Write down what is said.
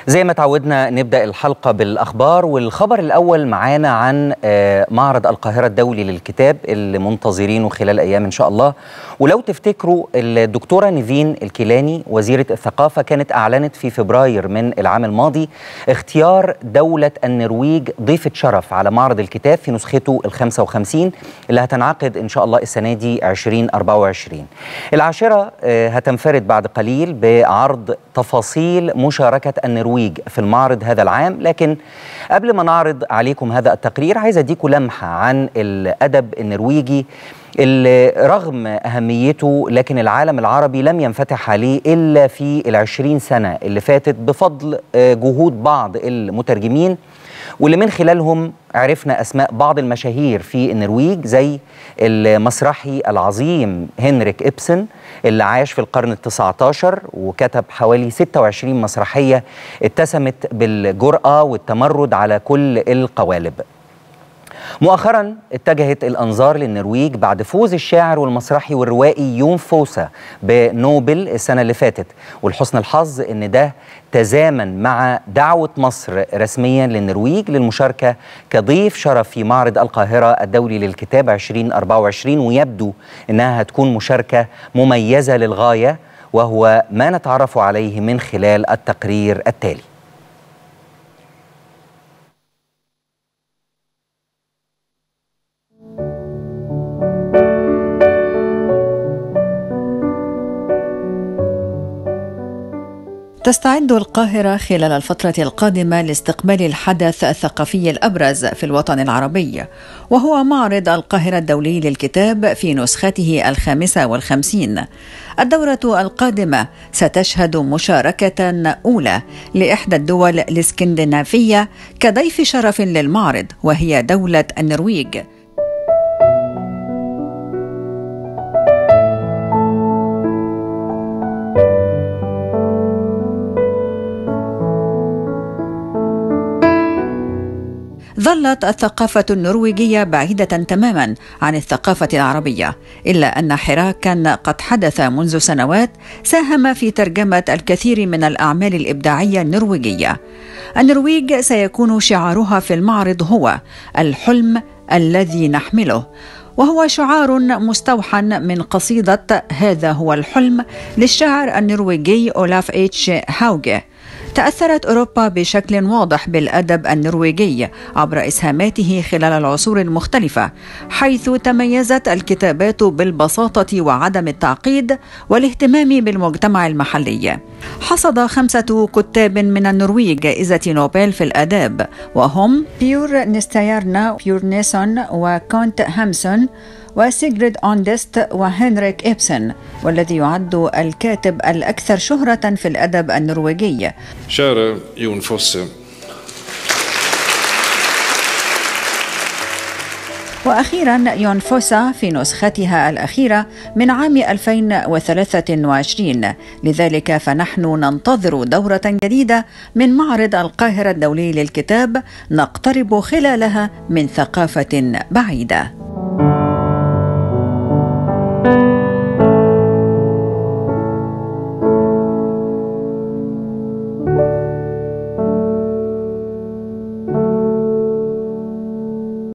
زي ما تعودنا نبدأ الحلقة بالأخبار والخبر الأول معانا عن آه، معرض القاهرة الدولي للكتاب اللي منتظرينه خلال أيام إن شاء الله ولو تفتكروا الدكتورة نيفين الكيلاني وزيرة الثقافة كانت أعلنت في فبراير من العام الماضي اختيار دولة النرويج ضيفة شرف على معرض الكتاب في نسخته ال 55 اللي هتنعقد إن شاء الله السنة دي 2024 العاشرة آه، هتنفرد بعد قليل بعرض تفاصيل مشاركة النرويج في المعرض هذا العام لكن قبل ما نعرض عليكم هذا التقرير عايز أديكم لمحة عن الأدب النرويجي اللي رغم أهميته لكن العالم العربي لم ينفتح عليه إلا في العشرين سنة اللي فاتت بفضل آه، جهود بعض المترجمين واللي من خلالهم عرفنا أسماء بعض المشاهير في النرويج زي المسرحي العظيم هنريك إبسن اللي عاش في القرن التسعة عشر وكتب حوالي 26 مسرحية اتسمت بالجرأة والتمرد على كل القوالب مؤخرا اتجهت الانظار للنرويج بعد فوز الشاعر والمسرحي والروائي يون فوسا بنوبل السنه اللي فاتت ولحسن الحظ ان ده تزامن مع دعوه مصر رسميا للنرويج للمشاركه كضيف شرف في معرض القاهره الدولي للكتاب 2024 ويبدو انها هتكون مشاركه مميزه للغايه وهو ما نتعرف عليه من خلال التقرير التالي تستعد القاهرة خلال الفترة القادمة لاستقبال الحدث الثقافي الأبرز في الوطن العربي وهو معرض القاهرة الدولي للكتاب في نسخته الخامسة والخمسين الدورة القادمة ستشهد مشاركة أولى لإحدى الدول الإسكندنافية كضيف شرف للمعرض وهي دولة النرويج ظلت الثقافة النرويجية بعيدة تماما عن الثقافة العربية، إلا أن حراكا قد حدث منذ سنوات ساهم في ترجمة الكثير من الأعمال الإبداعية النرويجية. النرويج سيكون شعارها في المعرض هو الحلم الذي نحمله. وهو شعار مستوحى من قصيدة هذا هو الحلم للشاعر النرويجي أولاف إتش هاوجه تأثرت أوروبا بشكل واضح بالأدب النرويجي عبر إسهاماته خلال العصور المختلفة حيث تميزت الكتابات بالبساطة وعدم التعقيد والاهتمام بالمجتمع المحلي حصد خمسة كتاب من النرويج جائزة نوبل في الآداب وهم بيور نستيارنا بيور نيسون وكونت هامسون وسيجريد أوندست وهنريك إبسن والذي يعد الكاتب الأكثر شهرة في الأدب النرويجي Kära Jon Fosse. وأخيرا يون فوسا في نسختها الأخيرة من عام 2023 لذلك فنحن ننتظر دورة جديدة من معرض القاهرة الدولي للكتاب نقترب خلالها من ثقافة بعيدة